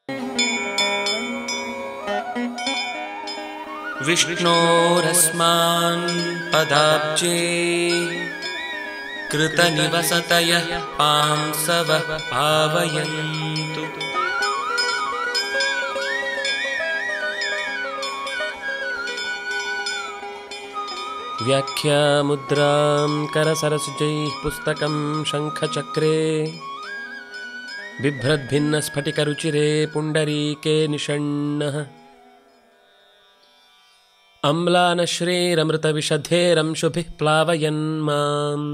विष्णोरस्मान् पदाब्जे कृतनिवसतयः पांसवः पावयन्तु व्याख्यामुद्रां करसरसुजैः पुस्तकं शङ्खचक्रे बिभ्रद्भिन्नस्फटिकरुचिरे पुण्डरीके निषण्णः अम्लानश्रीरमृतविशधेरंशुभिः प्लावयन् माम्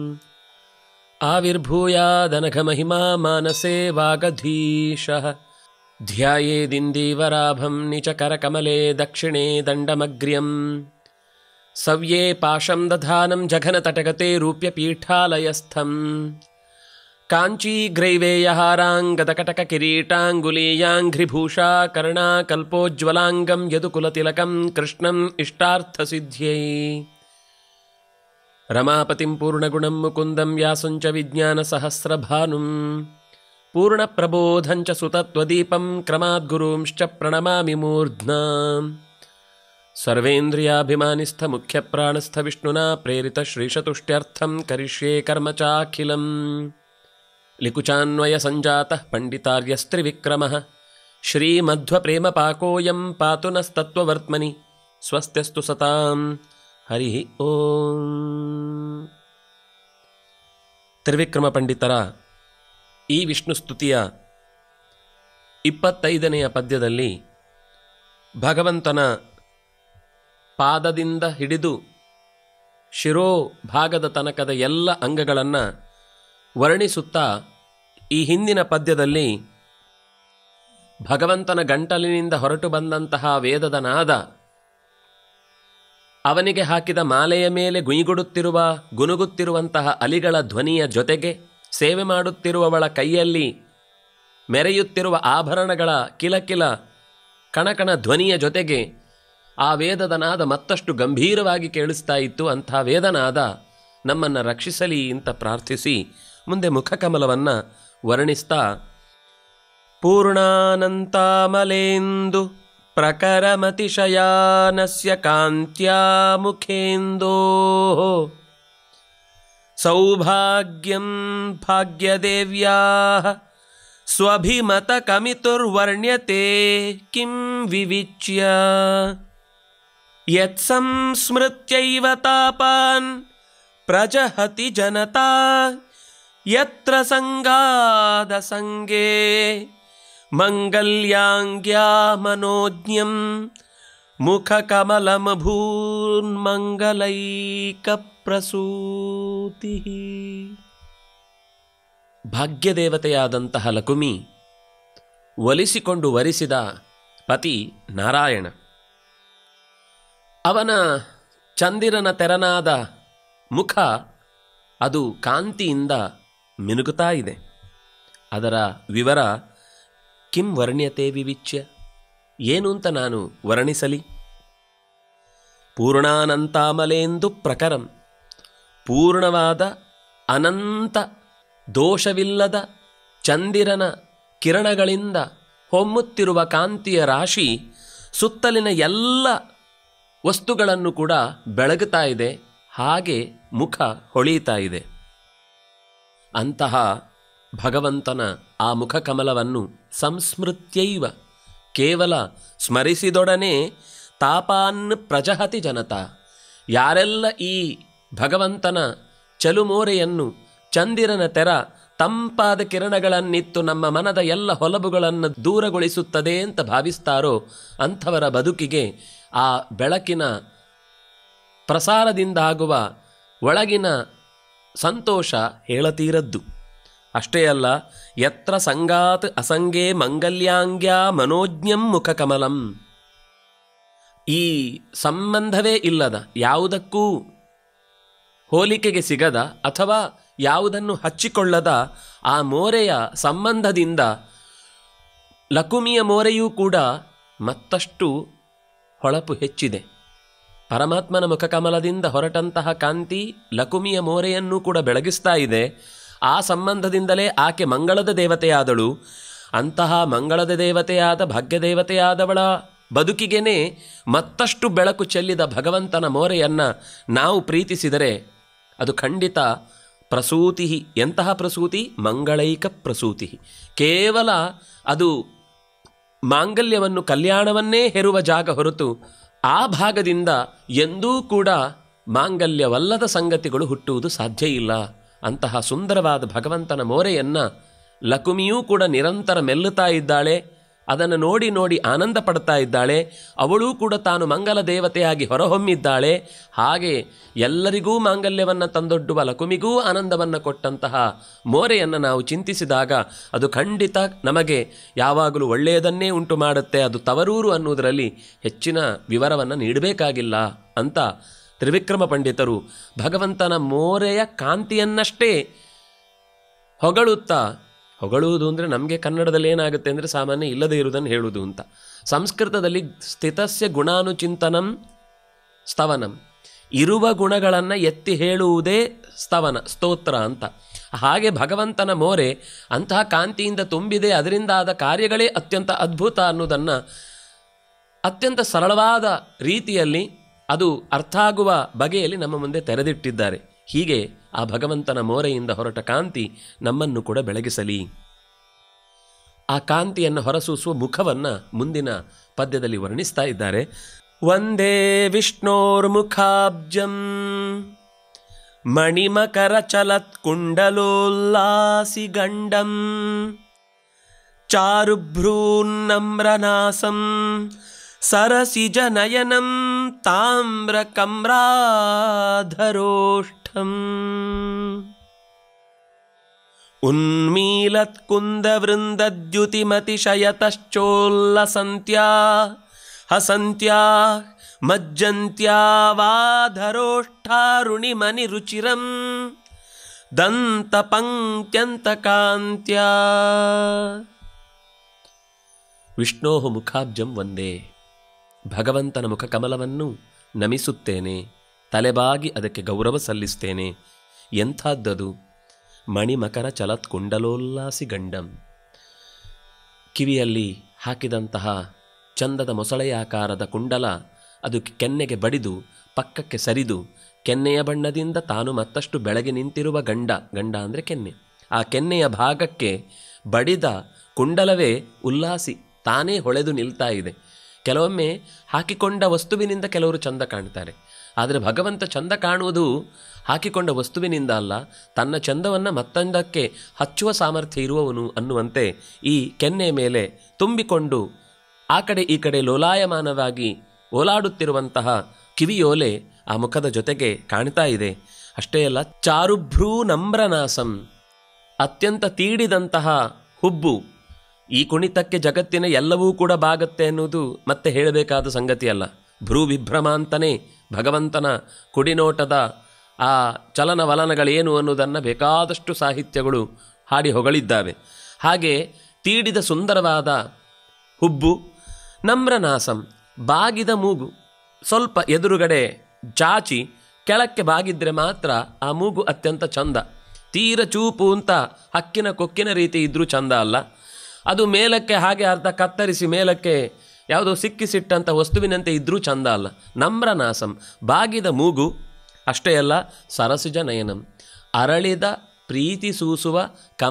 आविर्भूयादनघमहिमा मानसे वागधीशः ध्यायेदिन्दीवराभं निचकरकमले दक्षिणे दण्डमग्र्यम् सव्ये पाशं दधानं जघनतटगते रूप्यपीठालयस्थम् काञ्चीग्रैवेयहाराङ्गदकटककिरीटाङ्गुलीयाङ्घ्रिभूषा कर्णाकल्पोज्ज्वलाङ्गं यदुकुलतिलकं कृष्णम् इष्टार्थसिद्ध्यै रमापतिं पूर्णगुणं मुकुन्दं व्यासं च विज्ञानसहस्रभानुम् पूर्णप्रबोधं च सुतत्वदीपं क्रमाद्गुरूंश्च प्रणमामि मूर्ध्ना सर्वेन्द्रियाभिमानिस्थमुख्यप्राणस्थविष्णुना प्रेरितश्रीशतुष्ट्यर्थं करिष्ये कर्म चाखिलम् लिकुचान्वयसञ्जातः पण्डितार्यस्त्रिविक्रमः श्रीमध्वप्रेमपाकोऽयं पातु नस्तत्त्ववर्त्मनि स्वस्त्यस्तु सतां ಹರಿ ಓಂ ತ್ರಿವಿಕ್ರಮ ಪಂಡಿತರ ಈ ವಿಷ್ಣು ಸ್ತುತಿಯ ಇಪ್ಪತ್ತೈದನೆಯ ಪದ್ಯದಲ್ಲಿ ಭಗವಂತನ ಪಾದದಿಂದ ಹಿಡಿದು ಶಿರೋ ಭಾಗದ ತನಕದ ಎಲ್ಲ ಅಂಗಗಳನ್ನು ವರ್ಣಿಸುತ್ತಾ ಈ ಹಿಂದಿನ ಪದ್ಯದಲ್ಲಿ ಭಗವಂತನ ಗಂಟಲಿನಿಂದ ಹೊರಟು ಬಂದಂತಹ ವೇದದ ನಾದ ಅವನಿಗೆ ಹಾಕಿದ ಮಾಲೆಯ ಮೇಲೆ ಗುಯಿಗುಡುತ್ತಿರುವ ಗುನುಗುತ್ತಿರುವಂತಹ ಅಲಿಗಳ ಧ್ವನಿಯ ಜೊತೆಗೆ ಸೇವೆ ಮಾಡುತ್ತಿರುವವಳ ಕೈಯಲ್ಲಿ ಮೆರೆಯುತ್ತಿರುವ ಆಭರಣಗಳ ಕಿಲಕಿಲ ಕಣಕಣ ಧ್ವನಿಯ ಜೊತೆಗೆ ಆ ವೇದದ ನಾದ ಮತ್ತಷ್ಟು ಗಂಭೀರವಾಗಿ ಕೇಳಿಸ್ತಾ ಇತ್ತು ಅಂಥ ವೇದನಾದ ನಮ್ಮನ್ನು ರಕ್ಷಿಸಲಿ ಅಂತ ಪ್ರಾರ್ಥಿಸಿ ಮುಂದೆ ಮುಖಕಮಲವನ್ನು ವರ್ಣಿಸ್ತಾ ಪೂರ್ಣಾನಂತಾಮಲೇಂದು ಪ್ರಕರಮತಿಶಯಾನಸ್ಯ ಕಾಂತ್ಯಾ ಮುಖೇಂದೋ ಸೌಭಾಗ್ಯಂ ಭಾಗ್ಯದೇವ್ಯಾ ಸ್ವಭಿಮತಕಮಿತುರ್ವರ್ಣ್ಯತೆ ಕಿಂ ವಿವಿಚ್ಯ ಯತ್ಸಂಸ್ಮೃತ್ಯೈವ ತಾಪಾನ್ ಪ್ರಜಹತಿ ಜನತಾ ಯತ್ರ ಸಂಗಾದ ಸಂಗೇ ಮಂಗಲ್ಯಾಂಗ್ಯಾ ಮನೋಜ್ಞಂ ಮುಖಕಮಲಮಭೂನ್ಮಂಗಲೈಕಪ್ರಸೂತಿ ಭಾಗ್ಯದೇವತೆಯಾದಂತಹ ಲಕುಮಿ ಒಲಿಸಿಕೊಂಡು ವರಿಸಿದ ಪತಿ ನಾರಾಯಣ ಅವನ ಚಂದಿರನ ತೆರನಾದ ಮುಖ ಅದು ಕಾಂತಿಯಿಂದ ಮಿನುಗುತ್ತಾ ಇದೆ ಅದರ ವಿವರ ಕಿಂ ವರ್ಣ್ಯತೆ ವಿವಿಚ್ಯ ಏನು ಅಂತ ನಾನು ವರ್ಣಿಸಲಿ ಪೂರ್ಣಾನಂತಾಮಲೆಂದು ಪ್ರಕರಂ ಪೂರ್ಣವಾದ ಅನಂತ ದೋಷವಿಲ್ಲದ ಚಂದಿರನ ಕಿರಣಗಳಿಂದ ಹೊಮ್ಮುತ್ತಿರುವ ಕಾಂತಿಯ ರಾಶಿ ಸುತ್ತಲಿನ ಎಲ್ಲ ವಸ್ತುಗಳನ್ನು ಕೂಡ ಬೆಳಗುತ್ತಾ ಇದೆ ಹಾಗೆ ಮುಖ ಹೊಳೆಯುತ್ತಾ ಇದೆ ಅಂತಹ ಭಗವಂತನ ಆ ಮುಖಕಮಲವನ್ನು ಸಂಸ್ಮೃತ್ಯೈವ ಕೇವಲ ಸ್ಮರಿಸಿದೊಡನೆ ತಾಪಾನ್ ಪ್ರಜಹತಿ ಜನತಾ ಯಾರೆಲ್ಲ ಈ ಭಗವಂತನ ಚಲುಮೋರೆಯನ್ನು ಚಂದಿರನ ತೆರ ತಂಪಾದ ಕಿರಣಗಳನ್ನಿತ್ತು ನಮ್ಮ ಮನದ ಎಲ್ಲ ಹೊಲಬುಗಳನ್ನು ದೂರಗೊಳಿಸುತ್ತದೆ ಅಂತ ಭಾವಿಸ್ತಾರೋ ಅಂಥವರ ಬದುಕಿಗೆ ಆ ಬೆಳಕಿನ ಪ್ರಸಾರದಿಂದಾಗುವ ಒಳಗಿನ ಸಂತೋಷ ಹೇಳತೀರದ್ದು ಅಷ್ಟೇ ಅಲ್ಲ ಯತ್ರ ಸಂಗಾತ್ ಅಸಂಗೇ ಮಂಗಲ್ಯಾಂಗ್ಯ ಮನೋಜ್ಞಂ ಮುಖಕಮಲಂ ಈ ಸಂಬಂಧವೇ ಇಲ್ಲದ ಯಾವುದಕ್ಕೂ ಹೋಲಿಕೆಗೆ ಸಿಗದ ಅಥವಾ ಯಾವುದನ್ನು ಹಚ್ಚಿಕೊಳ್ಳದ ಆ ಮೋರೆಯ ಸಂಬಂಧದಿಂದ ಲಕುಮಿಯ ಮೋರೆಯೂ ಕೂಡ ಮತ್ತಷ್ಟು ಹೊಳಪು ಹೆಚ್ಚಿದೆ ಪರಮಾತ್ಮನ ಮುಖಕಮಲದಿಂದ ಹೊರಟಂತಹ ಕಾಂತಿ ಲಕುಮಿಯ ಮೋರೆಯನ್ನೂ ಕೂಡ ಬೆಳಗಿಸ್ತಾ ಇದೆ ಆ ಸಂಬಂಧದಿಂದಲೇ ಆಕೆ ಮಂಗಳದ ದೇವತೆಯಾದಳು ಅಂತಹ ಮಂಗಳದ ದೇವತೆಯಾದ ಭಾಗ್ಯ ದೇವತೆಯಾದವಳ ಬದುಕಿಗೆನೇ ಮತ್ತಷ್ಟು ಬೆಳಕು ಚೆಲ್ಲಿದ ಭಗವಂತನ ಮೋರೆಯನ್ನು ನಾವು ಪ್ರೀತಿಸಿದರೆ ಅದು ಖಂಡಿತ ಪ್ರಸೂತಿ ಎಂತಹ ಪ್ರಸೂತಿ ಮಂಗಳೈಕ ಪ್ರಸೂತಿ ಕೇವಲ ಅದು ಮಾಂಗಲ್ಯವನ್ನು ಕಲ್ಯಾಣವನ್ನೇ ಹೆರುವ ಜಾಗ ಹೊರತು ಆ ಭಾಗದಿಂದ ಎಂದೂ ಕೂಡ ಮಾಂಗಲ್ಯವಲ್ಲದ ಸಂಗತಿಗಳು ಹುಟ್ಟುವುದು ಸಾಧ್ಯ ಇಲ್ಲ ಅಂತಹ ಸುಂದರವಾದ ಭಗವಂತನ ಮೋರೆಯನ್ನು ಲಕುಮಿಯೂ ಕೂಡ ನಿರಂತರ ಮೆಲ್ಲುತ್ತಾ ಇದ್ದಾಳೆ ಅದನ್ನು ನೋಡಿ ನೋಡಿ ಆನಂದ ಪಡ್ತಾ ಇದ್ದಾಳೆ ಅವಳೂ ಕೂಡ ತಾನು ಮಂಗಲ ದೇವತೆಯಾಗಿ ಹೊರಹೊಮ್ಮಿದ್ದಾಳೆ ಹಾಗೆ ಎಲ್ಲರಿಗೂ ಮಾಂಗಲ್ಯವನ್ನು ತಂದೊಡ್ಡುವ ಲಕುಮಿಗೂ ಆನಂದವನ್ನು ಕೊಟ್ಟಂತಹ ಮೋರೆಯನ್ನು ನಾವು ಚಿಂತಿಸಿದಾಗ ಅದು ಖಂಡಿತ ನಮಗೆ ಯಾವಾಗಲೂ ಒಳ್ಳೆಯದನ್ನೇ ಉಂಟು ಮಾಡುತ್ತೆ ಅದು ತವರೂರು ಅನ್ನುವುದರಲ್ಲಿ ಹೆಚ್ಚಿನ ವಿವರವನ್ನು ನೀಡಬೇಕಾಗಿಲ್ಲ ಅಂತ ತ್ರಿವಿಕ್ರಮ ಪಂಡಿತರು ಭಗವಂತನ ಮೋರೆಯ ಕಾಂತಿಯನ್ನಷ್ಟೇ ಹೊಗಳುತ್ತಾ ಹೊಗಳುವುದು ಅಂದರೆ ನಮಗೆ ಕನ್ನಡದಲ್ಲಿ ಏನಾಗುತ್ತೆ ಅಂದರೆ ಸಾಮಾನ್ಯ ಇಲ್ಲದೇ ಇರುವುದನ್ನು ಹೇಳುವುದು ಅಂತ ಸಂಸ್ಕೃತದಲ್ಲಿ ಸ್ಥಿತಸ್ಯ ಗುಣಾನುಚಿಂತನಂ ಸ್ತವನಂ ಇರುವ ಗುಣಗಳನ್ನು ಎತ್ತಿ ಹೇಳುವುದೇ ಸ್ತವನ ಸ್ತೋತ್ರ ಅಂತ ಹಾಗೆ ಭಗವಂತನ ಮೋರೆ ಅಂತಹ ಕಾಂತಿಯಿಂದ ತುಂಬಿದೆ ಅದರಿಂದ ಆದ ಕಾರ್ಯಗಳೇ ಅತ್ಯಂತ ಅದ್ಭುತ ಅನ್ನೋದನ್ನು ಅತ್ಯಂತ ಸರಳವಾದ ರೀತಿಯಲ್ಲಿ ಅದು ಅರ್ಥ ಆಗುವ ಬಗೆಯಲ್ಲಿ ನಮ್ಮ ಮುಂದೆ ತೆರೆದಿಟ್ಟಿದ್ದಾರೆ ಹೀಗೆ ಆ ಭಗವಂತನ ಮೋರೆಯಿಂದ ಹೊರಟ ಕಾಂತಿ ನಮ್ಮನ್ನು ಕೂಡ ಬೆಳಗಿಸಲಿ ಆ ಕಾಂತಿಯನ್ನು ಹೊರಸೂಸುವ ಮುಖವನ್ನು ಮುಂದಿನ ಪದ್ಯದಲ್ಲಿ ವರ್ಣಿಸ್ತಾ ಇದ್ದಾರೆ ಒಂದೇ ವಿಷ್ಣೋರ್ಮುಖಾಬ್ಜಂ ಮಣಿಮಕರ ಚಲತ್ ಕುಂಡಲೋಲ್ಲಾಸಿ ಗಂಡಂ ಚಾರುಭ್ರೂನ್ನಮ್ರನಾಸಂ ಸರಸಿಜನಯನಂ ತಾಮ್ರಕಮ್ರಾಧರೋಷ್ಠಂ ಉನ್ಮೀಲತ್ಕುಂದವೃಂದದ್ಯುತಿಮತಿಶಯತಶ್ಚೋಲ್ಲಸಂತ್ಯಾ ಹಸಂತ್ಯಾ ಮಜ್ಜಂತ್ಯಾ ವಾಧರೋಷ್ಠಾರುಣಿಮನಿರುಚಿರಂ ದಂತಪಂಕ್ತ್ಯಂತಕಾಂತ್ಯಾ ವಿಷ್ಣೋ ಮುಖಾಬ್ಜಂ ಒಂದೇ ಭಗವಂತನ ಮುಖಕಮಲವನ್ನು ನಮಿಸುತ್ತೇನೆ ತಲೆಬಾಗಿ ಅದಕ್ಕೆ ಗೌರವ ಸಲ್ಲಿಸ್ತೇನೆ ಎಂಥದ್ದದು ಮಣಿಮಕರ ಚಲತ್ ಕುಂಡಲೋಲ್ಲಾಸಿ ಗಂಡಂ ಕಿವಿಯಲ್ಲಿ ಹಾಕಿದಂತಹ ಚಂದದ ಮೊಸಳೆಯಾಕಾರದ ಕುಂಡಲ ಅದು ಕೆನ್ನೆಗೆ ಬಡಿದು ಪಕ್ಕಕ್ಕೆ ಸರಿದು ಕೆನ್ನೆಯ ಬಣ್ಣದಿಂದ ತಾನು ಮತ್ತಷ್ಟು ಬೆಳಗ್ಗೆ ನಿಂತಿರುವ ಗಂಡ ಗಂಡ ಅಂದರೆ ಕೆನ್ನೆ ಆ ಕೆನ್ನೆಯ ಭಾಗಕ್ಕೆ ಬಡಿದ ಕುಂಡಲವೇ ಉಲ್ಲಾಸಿ ತಾನೇ ಹೊಳೆದು ನಿಲ್ತಾ ಇದೆ ಕೆಲವೊಮ್ಮೆ ಹಾಕಿಕೊಂಡ ವಸ್ತುವಿನಿಂದ ಕೆಲವರು ಚಂದ ಕಾಣ್ತಾರೆ ಆದರೆ ಭಗವಂತ ಚಂದ ಕಾಣುವುದು ಹಾಕಿಕೊಂಡ ವಸ್ತುವಿನಿಂದ ಅಲ್ಲ ತನ್ನ ಚಂದವನ್ನು ಮತ್ತೊಂದಕ್ಕೆ ಹಚ್ಚುವ ಸಾಮರ್ಥ್ಯ ಇರುವವನು ಅನ್ನುವಂತೆ ಈ ಕೆನ್ನೆ ಮೇಲೆ ತುಂಬಿಕೊಂಡು ಆ ಕಡೆ ಈ ಕಡೆ ಲೋಲಾಯಮಾನವಾಗಿ ಓಲಾಡುತ್ತಿರುವಂತಹ ಕಿವಿಯೋಲೆ ಆ ಮುಖದ ಜೊತೆಗೆ ಕಾಣ್ತಾ ಇದೆ ಅಷ್ಟೇ ಅಲ್ಲ ಚಾರುಭ್ರೂ ನಮ್ರನಾಸಂ ಅತ್ಯಂತ ತೀಡಿದಂತಹ ಹುಬ್ಬು ಈ ಕುಣಿತಕ್ಕೆ ಜಗತ್ತಿನ ಎಲ್ಲವೂ ಕೂಡ ಬಾಗತ್ತೆ ಅನ್ನುವುದು ಮತ್ತೆ ಹೇಳಬೇಕಾದ ಸಂಗತಿ ಅಲ್ಲ ಭ್ರೂ ವಿಭ್ರಮ ಅಂತಲೇ ಭಗವಂತನ ಕುಡಿನೋಟದ ಆ ಚಲನವಲನಗಳೇನು ಅನ್ನೋದನ್ನು ಬೇಕಾದಷ್ಟು ಸಾಹಿತ್ಯಗಳು ಹಾಡಿ ಹೊಗಳಿದ್ದಾವೆ ಹಾಗೆ ತೀಡಿದ ಸುಂದರವಾದ ಹುಬ್ಬು ನಮ್ರನಾಸಂ ಬಾಗಿದ ಮೂಗು ಸ್ವಲ್ಪ ಎದುರುಗಡೆ ಚಾಚಿ ಕೆಳಕ್ಕೆ ಬಾಗಿದ್ರೆ ಮಾತ್ರ ಆ ಮೂಗು ಅತ್ಯಂತ ಚಂದ ತೀರ ಚೂಪು ಅಂತ ಹಕ್ಕಿನ ಕೊಕ್ಕಿನ ರೀತಿ ಇದ್ರೂ ಚಂದ ಅಲ್ಲ ಅದು ಮೇಲಕ್ಕೆ ಹಾಗೆ ಅರ್ಧ ಕತ್ತರಿಸಿ ಮೇಲಕ್ಕೆ ಯಾವುದೋ ಸಿಕ್ಕಿಸಿಟ್ಟಂಥ ವಸ್ತುವಿನಂತೆ ಇದ್ರೂ ಚಂದ ಅಲ್ಲ ನಮ್ರನಾಸಂ ಬಾಗಿದ ಮೂಗು ಅಷ್ಟೇ ಅಲ್ಲ ಸರಸಿಜ ನಯನಂ ಅರಳಿದ ಪ್ರೀತಿ ಸೂಸುವ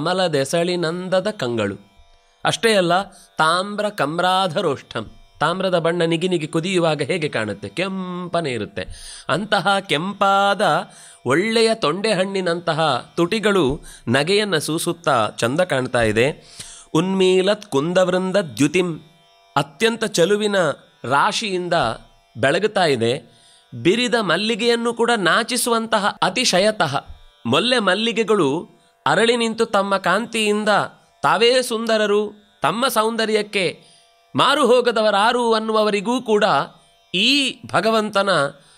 ಕಮಲದೆಸಳಿನಂದದ ಕಂಗಳು ಅಷ್ಟೇ ಅಲ್ಲ ತಾಮ್ರ ಕಮ್ರಾಧರೋಷ್ಠಂ ತಾಮ್ರದ ಬಣ್ಣ ನಿಗಿ ನಿಗಿ ಕುದಿಯುವಾಗ ಹೇಗೆ ಕಾಣುತ್ತೆ ಕೆಂಪನೇ ಇರುತ್ತೆ ಅಂತಹ ಕೆಂಪಾದ ಒಳ್ಳೆಯ ತೊಂಡೆ ಹಣ್ಣಿನಂತಹ ತುಟಿಗಳು ನಗೆಯನ್ನು ಸೂಸುತ್ತಾ ಚಂದ ಕಾಣ್ತಾ ಇದೆ ಉನ್ಮೀಲತ್ ಕುಂದವೃಂದ ದ್ಯುತಿಂ ಅತ್ಯಂತ ಚಲುವಿನ ರಾಶಿಯಿಂದ ಬೆಳಗುತ್ತಾ ಇದೆ ಬಿರಿದ ಮಲ್ಲಿಗೆಯನ್ನು ಕೂಡ ನಾಚಿಸುವಂತಹ ಅತಿಶಯತಃ ಮೊಲ್ಲೆ ಮಲ್ಲಿಗೆಗಳು ಅರಳಿ ನಿಂತು ತಮ್ಮ ಕಾಂತಿಯಿಂದ ತಾವೇ ಸುಂದರರು ತಮ್ಮ ಸೌಂದರ್ಯಕ್ಕೆ ಮಾರು ಹೋಗದವರಾರು ಅನ್ನುವವರಿಗೂ ಕೂಡ ಈ ಭಗವಂತನ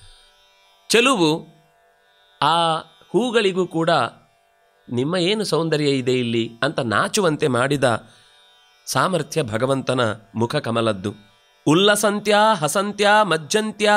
ಚೆಲುವು ಆ ಹೂಗಳಿಗೂ ಕೂಡ ನಿಮ್ಮ ಏನು ಸೌಂದರ್ಯ ಇದೆ ಇಲ್ಲಿ ಅಂತ ನಾಚುವಂತೆ ಮಾಡಿದ ಸಾಮರ್ಥ್ಯ ಭಗವಂತನ ಮುಖ ಕಮಲದ್ದು ಉಲ್ಲಸಂತ್ಯ ಹಸಂತ್ಯ ಮಜ್ಜಂತ್ಯ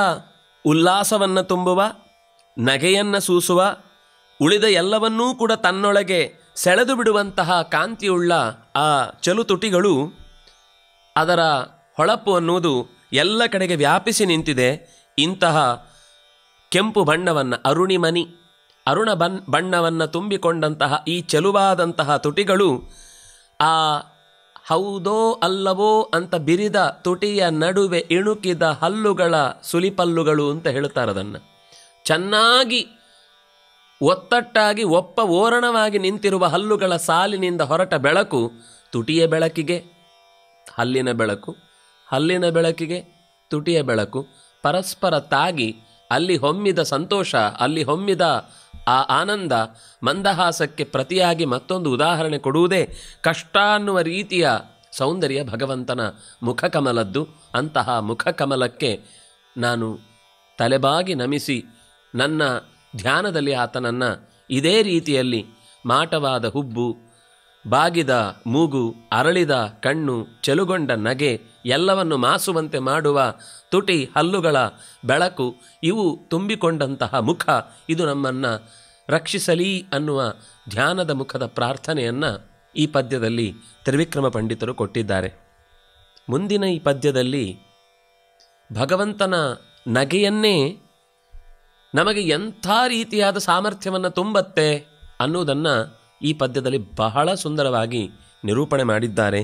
ಉಲ್ಲಾಸವನ್ನು ತುಂಬುವ ನಗೆಯನ್ನು ಸೂಸುವ ಉಳಿದ ಎಲ್ಲವನ್ನೂ ಕೂಡ ತನ್ನೊಳಗೆ ಸೆಳೆದು ಬಿಡುವಂತಹ ಕಾಂತಿಯುಳ್ಳ ಆ ಚಲುತುಟಿಗಳು ಅದರ ಹೊಳಪು ಅನ್ನುವುದು ಎಲ್ಲ ಕಡೆಗೆ ವ್ಯಾಪಿಸಿ ನಿಂತಿದೆ ಇಂತಹ ಕೆಂಪು ಬಣ್ಣವನ್ನು ಅರುಣಿಮನಿ ಅರುಣ ಬನ್ ಬಣ್ಣವನ್ನು ತುಂಬಿಕೊಂಡಂತಹ ಈ ಚೆಲುವಾದಂತಹ ತುಟಿಗಳು ಆ ಹೌದೋ ಅಲ್ಲವೋ ಅಂತ ಬಿರಿದ ತುಟಿಯ ನಡುವೆ ಇಣುಕಿದ ಹಲ್ಲುಗಳ ಸುಲಿಪಲ್ಲುಗಳು ಅಂತ ಹೇಳ್ತಾರೆ ಅದನ್ನು ಚೆನ್ನಾಗಿ ಒತ್ತಟ್ಟಾಗಿ ಒಪ್ಪ ಓರಣವಾಗಿ ನಿಂತಿರುವ ಹಲ್ಲುಗಳ ಸಾಲಿನಿಂದ ಹೊರಟ ಬೆಳಕು ತುಟಿಯ ಬೆಳಕಿಗೆ ಹಲ್ಲಿನ ಬೆಳಕು ಹಲ್ಲಿನ ಬೆಳಕಿಗೆ ತುಟಿಯ ಬೆಳಕು ಪರಸ್ಪರ ತಾಗಿ ಅಲ್ಲಿ ಹೊಮ್ಮಿದ ಸಂತೋಷ ಅಲ್ಲಿ ಹೊಮ್ಮಿದ ಆ ಆನಂದ ಮಂದಹಾಸಕ್ಕೆ ಪ್ರತಿಯಾಗಿ ಮತ್ತೊಂದು ಉದಾಹರಣೆ ಕೊಡುವುದೇ ಕಷ್ಟ ಅನ್ನುವ ರೀತಿಯ ಸೌಂದರ್ಯ ಭಗವಂತನ ಮುಖಕಮಲದ್ದು ಅಂತಹ ಮುಖಕಮಲಕ್ಕೆ ನಾನು ತಲೆಬಾಗಿ ನಮಿಸಿ ನನ್ನ ಧ್ಯಾನದಲ್ಲಿ ಆತನನ್ನು ಇದೇ ರೀತಿಯಲ್ಲಿ ಮಾಟವಾದ ಹುಬ್ಬು ಬಾಗಿದ ಮೂಗು ಅರಳಿದ ಕಣ್ಣು ಚೆಲುಗೊಂಡ ನಗೆ ಎಲ್ಲವನ್ನು ಮಾಸುವಂತೆ ಮಾಡುವ ತುಟಿ ಹಲ್ಲುಗಳ ಬೆಳಕು ಇವು ತುಂಬಿಕೊಂಡಂತಹ ಮುಖ ಇದು ನಮ್ಮನ್ನು ರಕ್ಷಿಸಲಿ ಅನ್ನುವ ಧ್ಯಾನದ ಮುಖದ ಪ್ರಾರ್ಥನೆಯನ್ನು ಈ ಪದ್ಯದಲ್ಲಿ ತ್ರಿವಿಕ್ರಮ ಪಂಡಿತರು ಕೊಟ್ಟಿದ್ದಾರೆ ಮುಂದಿನ ಈ ಪದ್ಯದಲ್ಲಿ ಭಗವಂತನ ನಗೆಯನ್ನೇ ನಮಗೆ ಎಂಥ ರೀತಿಯಾದ ಸಾಮರ್ಥ್ಯವನ್ನು ತುಂಬತ್ತೆ ಅನ್ನುವುದನ್ನು ಈ ಪದ್ಯದಲ್ಲಿ ಬಹಳ ಸುಂದರವಾಗಿ ನಿರೂಪಣೆ ಮಾಡಿದ್ದಾರೆ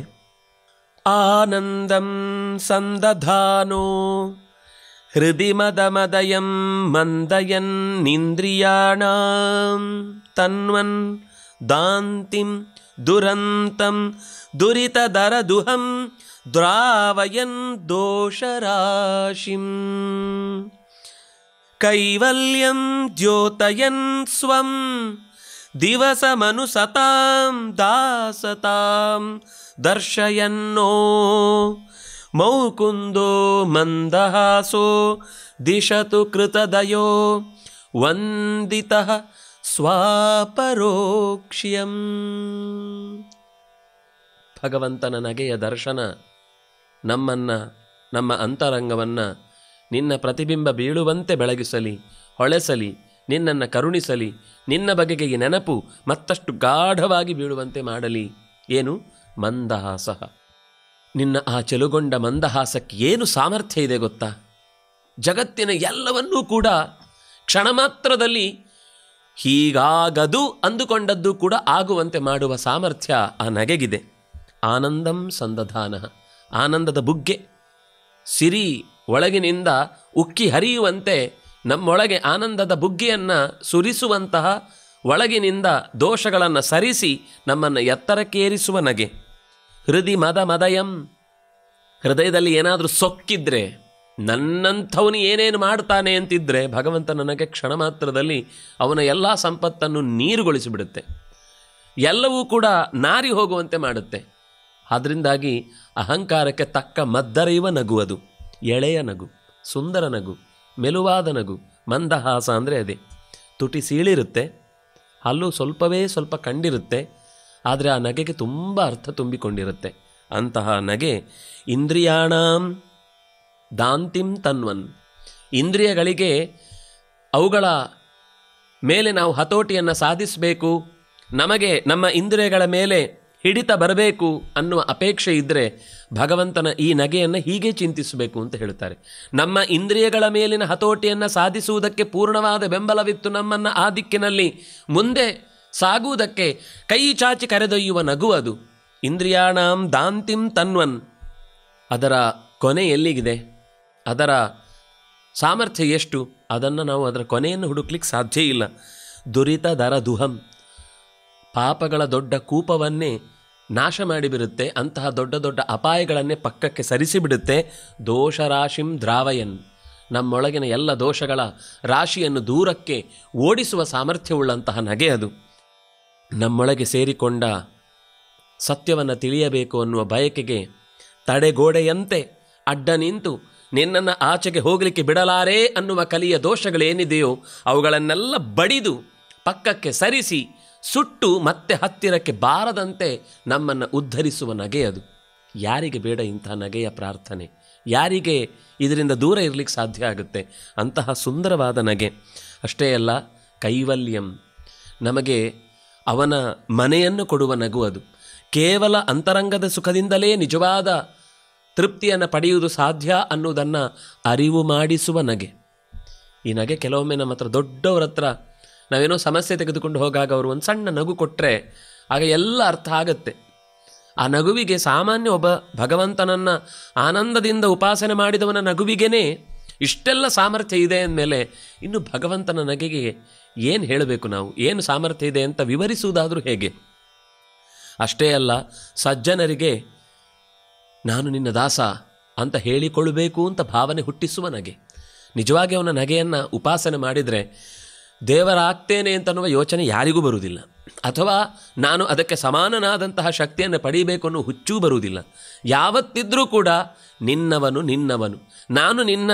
ಆನಂದಂ ಸಂದಧಾನೋ ಹೃದಿ ಮದ ಮದಯಂ ಮಂದಯನ್ನಿಂದ್ರಿಯಾಣಾಂ ತನ್ವನ್ ದಾಂತಿಂ ದುರಂತಂ ದುರಿತದರದುಹಂ ದ್ರಾವಯನ್ ದೋಷರಾಶಿಂ ಕೈವಲ್ಯಂ ದ್ಯೋತಯನ್ ಸ್ವಂ ದಿವಸಮನುಸತಾಂ ದಾಸತಾಂ ದರ್ಶಯನ್ನೋ ಮೌಕುಂದೋ ಮಂದಹಾಸೋ ದಿಶತು ಕೃತದಯೋ ವಂದಿತಃ ಸ್ವಾಪರೋಕ್ಷ್ಯಂ ಭಗವಂತನ ನಗೆಯ ದರ್ಶನ ನಮ್ಮನ್ನು ನಮ್ಮ ಅಂತರಂಗವನ್ನು ನಿನ್ನ ಪ್ರತಿಬಿಂಬ ಬೀಳುವಂತೆ ಬೆಳಗಿಸಲಿ ಹೊಳೆಸಲಿ ನಿನ್ನನ್ನು ಕರುಣಿಸಲಿ ನಿನ್ನ ಬಗೆಗೆ ಈ ನೆನಪು ಮತ್ತಷ್ಟು ಗಾಢವಾಗಿ ಬೀಳುವಂತೆ ಮಾಡಲಿ ಏನು ಮಂದಹಾಸ ನಿನ್ನ ಆ ಚೆಲುಗೊಂಡ ಮಂದಹಾಸಕ್ಕೆ ಏನು ಸಾಮರ್ಥ್ಯ ಇದೆ ಗೊತ್ತಾ ಜಗತ್ತಿನ ಎಲ್ಲವನ್ನೂ ಕೂಡ ಕ್ಷಣ ಮಾತ್ರದಲ್ಲಿ ಹೀಗಾಗದು ಅಂದುಕೊಂಡದ್ದು ಕೂಡ ಆಗುವಂತೆ ಮಾಡುವ ಸಾಮರ್ಥ್ಯ ಆ ನಗೆಗಿದೆ ಆನಂದಂ ಸಂದಧಾನ ಆನಂದದ ಬುಗ್ಗೆ ಸಿರಿ ಒಳಗಿನಿಂದ ಉಕ್ಕಿ ಹರಿಯುವಂತೆ ನಮ್ಮೊಳಗೆ ಆನಂದದ ಬುಗ್ಗೆಯನ್ನು ಸುರಿಸುವಂತಹ ಒಳಗಿನಿಂದ ದೋಷಗಳನ್ನು ಸರಿಸಿ ನಮ್ಮನ್ನು ಎತ್ತರಕ್ಕೇರಿಸುವ ನಗೆ ಹೃದಿ ಮದ ಮದಯಂ ಹೃದಯದಲ್ಲಿ ಏನಾದರೂ ಸೊಕ್ಕಿದ್ರೆ ನನ್ನಂಥವನು ಏನೇನು ಮಾಡ್ತಾನೆ ಅಂತಿದ್ರೆ ಭಗವಂತ ನನಗೆ ಕ್ಷಣ ಮಾತ್ರದಲ್ಲಿ ಅವನ ಎಲ್ಲ ಸಂಪತ್ತನ್ನು ನೀರುಗೊಳಿಸಿಬಿಡುತ್ತೆ ಎಲ್ಲವೂ ಕೂಡ ನಾರಿ ಹೋಗುವಂತೆ ಮಾಡುತ್ತೆ ಆದ್ದರಿಂದಾಗಿ ಅಹಂಕಾರಕ್ಕೆ ತಕ್ಕ ಮದ್ದರೆಯುವ ನಗು ಅದು ಎಳೆಯ ನಗು ಸುಂದರ ನಗು ಮೆಲುವಾದ ನಗು ಮಂದಹಾಸ ಅಂದರೆ ಅದೇ ತುಟಿ ಸೀಳಿರುತ್ತೆ ಹಲ್ಲು ಸ್ವಲ್ಪವೇ ಸ್ವಲ್ಪ ಕಂಡಿರುತ್ತೆ ಆದರೆ ಆ ನಗೆಗೆ ತುಂಬ ಅರ್ಥ ತುಂಬಿಕೊಂಡಿರುತ್ತೆ ಅಂತಹ ನಗೆ ಇಂದ್ರಿಯಾಣಾಂ ದಾಂತಿಂ ತನ್ವನ್ ಇಂದ್ರಿಯಗಳಿಗೆ ಅವುಗಳ ಮೇಲೆ ನಾವು ಹತೋಟಿಯನ್ನು ಸಾಧಿಸಬೇಕು ನಮಗೆ ನಮ್ಮ ಇಂದ್ರಿಯಗಳ ಮೇಲೆ ಹಿಡಿತ ಬರಬೇಕು ಅನ್ನುವ ಅಪೇಕ್ಷೆ ಇದ್ದರೆ ಭಗವಂತನ ಈ ನಗೆಯನ್ನು ಹೀಗೆ ಚಿಂತಿಸಬೇಕು ಅಂತ ಹೇಳ್ತಾರೆ ನಮ್ಮ ಇಂದ್ರಿಯಗಳ ಮೇಲಿನ ಹತೋಟಿಯನ್ನು ಸಾಧಿಸುವುದಕ್ಕೆ ಪೂರ್ಣವಾದ ಬೆಂಬಲವಿತ್ತು ನಮ್ಮನ್ನು ಆ ದಿಕ್ಕಿನಲ್ಲಿ ಮುಂದೆ ಸಾಗುವುದಕ್ಕೆ ಕೈ ಚಾಚಿ ಕರೆದೊಯ್ಯುವ ನಗು ಅದು ಇಂದ್ರಿಯಾಣಾಂ ದಾಂತಿಂ ತನ್ವನ್ ಅದರ ಕೊನೆ ಎಲ್ಲಿಗಿದೆ ಅದರ ಸಾಮರ್ಥ್ಯ ಎಷ್ಟು ಅದನ್ನು ನಾವು ಅದರ ಕೊನೆಯನ್ನು ಹುಡುಕ್ಲಿಕ್ಕೆ ಸಾಧ್ಯ ಇಲ್ಲ ದುರಿತ ದರ ದುಹಂ ಪಾಪಗಳ ದೊಡ್ಡ ಕೂಪವನ್ನೇ ನಾಶ ಮಾಡಿಬಿಡುತ್ತೆ ಅಂತಹ ದೊಡ್ಡ ದೊಡ್ಡ ಅಪಾಯಗಳನ್ನೇ ಪಕ್ಕಕ್ಕೆ ಸರಿಸಿಬಿಡುತ್ತೆ ದೋಷರಾಶಿಂ ದ್ರಾವಯನ್ ನಮ್ಮೊಳಗಿನ ಎಲ್ಲ ದೋಷಗಳ ರಾಶಿಯನ್ನು ದೂರಕ್ಕೆ ಓಡಿಸುವ ಸಾಮರ್ಥ್ಯವುಳ್ಳಂತಹ ನಗೆ ಅದು ನಮ್ಮೊಳಗೆ ಸೇರಿಕೊಂಡ ಸತ್ಯವನ್ನು ತಿಳಿಯಬೇಕು ಅನ್ನುವ ಬಯಕೆಗೆ ತಡೆಗೋಡೆಯಂತೆ ಅಡ್ಡ ನಿಂತು ನಿನ್ನನ್ನು ಆಚೆಗೆ ಹೋಗಲಿಕ್ಕೆ ಬಿಡಲಾರೆ ಅನ್ನುವ ಕಲಿಯ ದೋಷಗಳೇನಿದೆಯೋ ಅವುಗಳನ್ನೆಲ್ಲ ಬಡಿದು ಪಕ್ಕಕ್ಕೆ ಸರಿಸಿ ಸುಟ್ಟು ಮತ್ತೆ ಹತ್ತಿರಕ್ಕೆ ಬಾರದಂತೆ ನಮ್ಮನ್ನು ಉದ್ಧರಿಸುವ ನಗೆ ಅದು ಯಾರಿಗೆ ಬೇಡ ಇಂತಹ ನಗೆಯ ಪ್ರಾರ್ಥನೆ ಯಾರಿಗೆ ಇದರಿಂದ ದೂರ ಇರಲಿಕ್ಕೆ ಸಾಧ್ಯ ಆಗುತ್ತೆ ಅಂತಹ ಸುಂದರವಾದ ನಗೆ ಅಷ್ಟೇ ಅಲ್ಲ ಕೈವಲ್ಯಂ ನಮಗೆ ಅವನ ಮನೆಯನ್ನು ಕೊಡುವ ನಗು ಅದು ಕೇವಲ ಅಂತರಂಗದ ಸುಖದಿಂದಲೇ ನಿಜವಾದ ತೃಪ್ತಿಯನ್ನು ಪಡೆಯುವುದು ಸಾಧ್ಯ ಅನ್ನುವುದನ್ನು ಅರಿವು ಮಾಡಿಸುವ ನಗೆ ಈ ನಗೆ ಕೆಲವೊಮ್ಮೆ ನಮ್ಮ ಹತ್ರ ದೊಡ್ಡವರ ಹತ್ರ ನಾವೇನೋ ಸಮಸ್ಯೆ ತೆಗೆದುಕೊಂಡು ಹೋಗಾಗ ಅವರು ಒಂದು ಸಣ್ಣ ನಗು ಕೊಟ್ಟರೆ ಆಗ ಎಲ್ಲ ಅರ್ಥ ಆಗತ್ತೆ ಆ ನಗುವಿಗೆ ಸಾಮಾನ್ಯ ಒಬ್ಬ ಭಗವಂತನನ್ನು ಆನಂದದಿಂದ ಉಪಾಸನೆ ಮಾಡಿದವನ ನಗುವಿಗೇನೆ ಇಷ್ಟೆಲ್ಲ ಸಾಮರ್ಥ್ಯ ಇದೆ ಅಂದಮೇಲೆ ಇನ್ನು ಭಗವಂತನ ನಗೆಗೆ ಏನು ಹೇಳಬೇಕು ನಾವು ಏನು ಸಾಮರ್ಥ್ಯ ಇದೆ ಅಂತ ವಿವರಿಸುವುದಾದರೂ ಹೇಗೆ ಅಷ್ಟೇ ಅಲ್ಲ ಸಜ್ಜನರಿಗೆ ನಾನು ನಿನ್ನ ದಾಸ ಅಂತ ಹೇಳಿಕೊಳ್ಳಬೇಕು ಅಂತ ಭಾವನೆ ಹುಟ್ಟಿಸುವ ನಗೆ ನಿಜವಾಗಿ ಅವನ ನಗೆಯನ್ನು ಉಪಾಸನೆ ಮಾಡಿದರೆ ದೇವರಾಗ್ತೇನೆ ಅಂತನ್ನುವ ಯೋಚನೆ ಯಾರಿಗೂ ಬರುವುದಿಲ್ಲ ಅಥವಾ ನಾನು ಅದಕ್ಕೆ ಸಮಾನನಾದಂತಹ ಶಕ್ತಿಯನ್ನು ಪಡೀಬೇಕು ಅನ್ನೋ ಹುಚ್ಚೂ ಬರುವುದಿಲ್ಲ ಯಾವತ್ತಿದ್ರೂ ಕೂಡ ನಿನ್ನವನು ನಿನ್ನವನು ನಾನು ನಿನ್ನ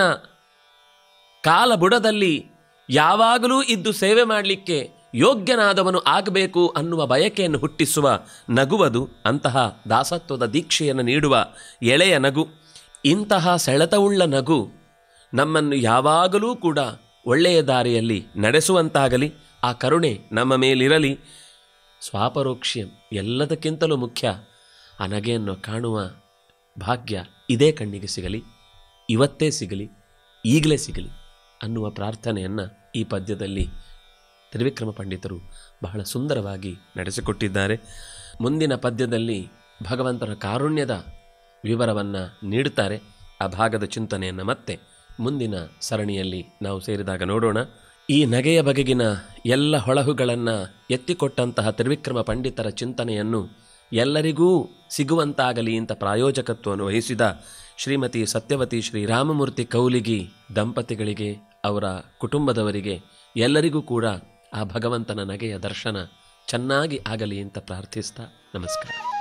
ಕಾಲ ಬುಡದಲ್ಲಿ ಯಾವಾಗಲೂ ಇದ್ದು ಸೇವೆ ಮಾಡಲಿಕ್ಕೆ ಯೋಗ್ಯನಾದವನು ಆಗಬೇಕು ಅನ್ನುವ ಬಯಕೆಯನ್ನು ಹುಟ್ಟಿಸುವ ನಗುವದು ಅಂತಹ ದಾಸತ್ವದ ದೀಕ್ಷೆಯನ್ನು ನೀಡುವ ಎಳೆಯ ನಗು ಇಂತಹ ಸೆಳೆತವುಳ್ಳ ನಗು ನಮ್ಮನ್ನು ಯಾವಾಗಲೂ ಕೂಡ ಒಳ್ಳೆಯ ದಾರಿಯಲ್ಲಿ ನಡೆಸುವಂತಾಗಲಿ ಆ ಕರುಣೆ ನಮ್ಮ ಮೇಲಿರಲಿ ಸ್ವಾಪರೋಕ್ಷ್ಯಂ ಎಲ್ಲದಕ್ಕಿಂತಲೂ ಮುಖ್ಯ ಆ ನಗೆಯನ್ನು ಕಾಣುವ ಭಾಗ್ಯ ಇದೇ ಕಣ್ಣಿಗೆ ಸಿಗಲಿ ಇವತ್ತೇ ಸಿಗಲಿ ಈಗಲೇ ಸಿಗಲಿ ಅನ್ನುವ ಪ್ರಾರ್ಥನೆಯನ್ನು ಈ ಪದ್ಯದಲ್ಲಿ ತ್ರಿವಿಕ್ರಮ ಪಂಡಿತರು ಬಹಳ ಸುಂದರವಾಗಿ ನಡೆಸಿಕೊಟ್ಟಿದ್ದಾರೆ ಮುಂದಿನ ಪದ್ಯದಲ್ಲಿ ಭಗವಂತನ ಕಾರುಣ್ಯದ ವಿವರವನ್ನು ನೀಡುತ್ತಾರೆ ಆ ಭಾಗದ ಚಿಂತನೆಯನ್ನು ಮತ್ತೆ ಮುಂದಿನ ಸರಣಿಯಲ್ಲಿ ನಾವು ಸೇರಿದಾಗ ನೋಡೋಣ ಈ ನಗೆಯ ಬಗೆಗಿನ ಎಲ್ಲ ಹೊಳಹುಗಳನ್ನು ಎತ್ತಿಕೊಟ್ಟಂತಹ ತ್ರಿವಿಕ್ರಮ ಪಂಡಿತರ ಚಿಂತನೆಯನ್ನು ಎಲ್ಲರಿಗೂ ಸಿಗುವಂತಾಗಲಿ ಅಂತ ಪ್ರಾಯೋಜಕತ್ವವನ್ನು ವಹಿಸಿದ ಶ್ರೀಮತಿ ಸತ್ಯವತಿ ಶ್ರೀರಾಮಮೂರ್ತಿ ಕೌಲಿಗಿ ದಂಪತಿಗಳಿಗೆ ಅವರ ಕುಟುಂಬದವರಿಗೆ ಎಲ್ಲರಿಗೂ ಕೂಡ ಆ ಭಗವಂತನ ನಗೆಯ ದರ್ಶನ ಚೆನ್ನಾಗಿ ಆಗಲಿ ಅಂತ ಪ್ರಾರ್ಥಿಸ್ತಾ ನಮಸ್ಕಾರ